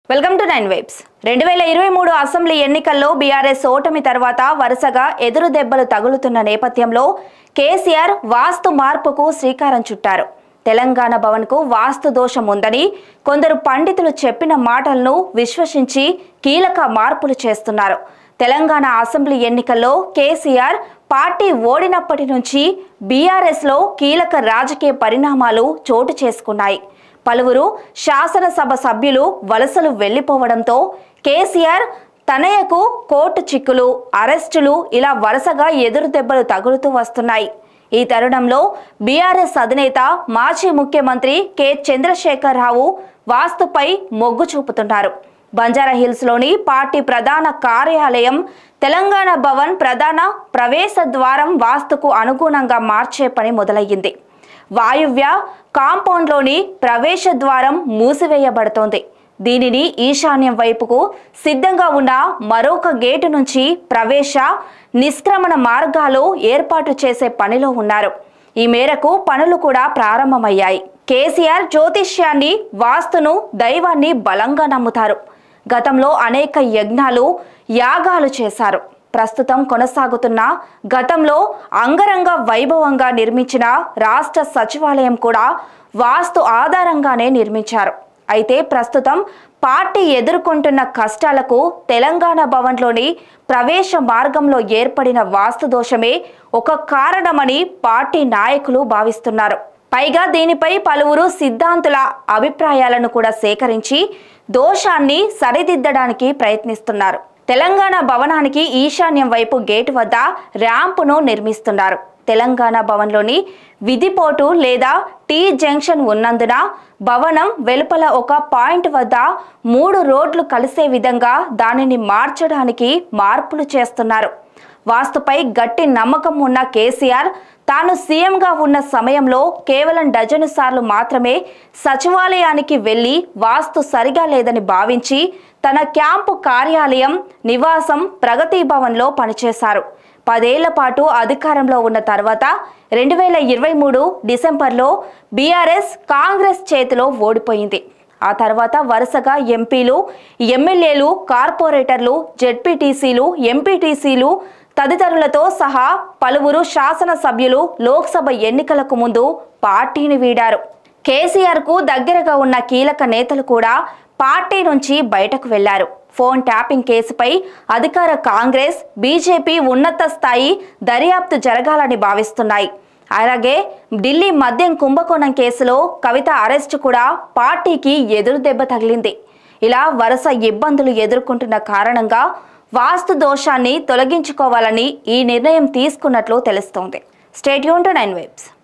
welcome to nine vibes రెండు వేల ఇరవై మూడు అసెంబ్లీ ఎన్నికల్లో బీఆర్ఎస్ ఓటమి తర్వాత వరుసగా ఎదురు దెబ్బలు తగులుతున్న నేపథ్యంలో కేసీఆర్ వాస్తు మార్పుకు శ్రీకారం చుట్టారు తెలంగాణ భవన్కు వాస్తు దోషం ఉందని కొందరు పండితులు చెప్పిన మాటలను విశ్వసించి కీలక మార్పులు చేస్తున్నారు తెలంగాణ అసెంబ్లీ ఎన్నికల్లో కేసీఆర్ పార్టీ ఓడినప్పటి నుంచి బీఆర్ఎస్లో కీలక రాజకీయ పరిణామాలు చోటు చేసుకున్నాయి పలువురు శాసనసభ సభ్యులు వలసలు వెళ్లిపోవడంతో కేసీఆర్ తనయకు కోర్టు చిక్కులు అరెస్టులు ఇలా వరుసగా ఎదురు దెబ్బలు తగులుతూ వస్తున్నాయి ఈ తరుణంలో బీఆర్ఎస్ అధినేత మాజీ ముఖ్యమంత్రి కె చంద్రశేఖరరావు వాస్తుపై మొగ్గు చూపుతున్నారు బంజారాహిల్స్లోని పార్టీ ప్రధాన కార్యాలయం తెలంగాణ భవన్ ప్రధాన ప్రవేశ ద్వారం వాస్తుకు అనుగుణంగా మార్చే పని మొదలయ్యింది వాయువ్య కాంపౌండ్లోని ప్రవేశ ద్వారం మూసివేయబడుతోంది దీనిని ఈశాన్యం వైపుకు సిద్ధంగా ఉన్న మరొక గేటు నుంచి ప్రవేశ నిష్క్రమణ మార్గాలు ఏర్పాటు చేసే పనిలో ఉన్నారు ఈ మేరకు పనులు కూడా ప్రారంభమయ్యాయి కేసీఆర్ జ్యోతిష్యాన్ని వాస్తును దైవాన్ని బలంగా నమ్ముతారు గతంలో అనేక యజ్ఞాలు యాగాలు చేశారు ప్రస్తుతం కొనసాగుతున్న గతంలో అంగరంగ వైభవంగా నిర్మించిన రాష్ట్ర సచివాలయం కూడా వాస్తు ఆధారంగానే నిర్మించారు అయితే ప్రస్తుతం పార్టీ ఎదుర్కొంటున్న కష్టాలకు తెలంగాణ భవన్లోని ప్రవేశ మార్గంలో ఏర్పడిన వాస్తు దోషమే ఒక కారణమని పార్టీ నాయకులు భావిస్తున్నారు పైగా దీనిపై పలువురు సిద్ధాంతుల అభిప్రాయాలను కూడా సేకరించి దోషాన్ని సరిదిద్దడానికి ప్రయత్నిస్తున్నారు తెలంగాణ భవనానికి ఈశాన్యం వైపు గేటు వద్ద ర్యాంపును నిర్మిస్తున్నారు తెలంగాణ భవన్లోని విధిపోటు లేదా టీ జంక్షన్ ఉన్నందున భవనం వెలుపల ఒక పాయింట్ వద్ద మూడు రోడ్లు కలిసే విధంగా దానిని మార్చడానికి మార్పులు చేస్తున్నారు వాస్తుపై గట్టి నమ్మకం ఉన్న కేసీఆర్ తాను సీఎంగా ఉన్న సమయంలో కేవలం డజను సార్లు మాత్రమే సచివాలయానికి వెళ్లి వాస్తు సరిగా లేదని భావించి తన క్యాంపు కార్యాలయం నివాసం ప్రగతి భవన్లో పనిచేశారు పదేళ్ల పాటు అధికారంలో ఉన్న తర్వాత రెండు వేల ఇరవై మూడు డిసెంబర్లో బీఆర్ఎస్ కాంగ్రెస్ చేతిలో ఓడిపోయింది ఆ తర్వాత వరుసగా ఎంపీలు ఎమ్మెల్యేలు కార్పొరేటర్లు జెడ్పీటీసీలు ఎంపీటీసీలు తదితరులతో సహా పలువురు శాసనసభ్యులు లోక్సభ ఎన్నికలకు ముందు పార్టీని వీడారు కేసీఆర్కు దగ్గరగా ఉన్న కీలక నేతలు కూడా పార్టీ నుంచి బయటకు వెళ్లారు ఫోన్ ట్యాపింగ్ కేసుపై అధికార కాంగ్రెస్ బీజేపీ ఉన్నత స్థాయి దర్యాప్తు జరగాలని భావిస్తున్నాయి అలాగే ఢిల్లీ మద్యం కుంభకోణం కేసులో కవిత అరెస్టు కూడా పార్టీకి ఎదురు దెబ్బ తగిలింది ఇలా వరుస ఇబ్బందులు ఎదుర్కొంటున్న కారణంగా వాస్తు దోషాన్ని తొలగించుకోవాలని ఈ నిర్ణయం తీసుకున్నట్లు తెలుస్తోంది స్టేట్యూన్ టు నైన్ వెబ్స్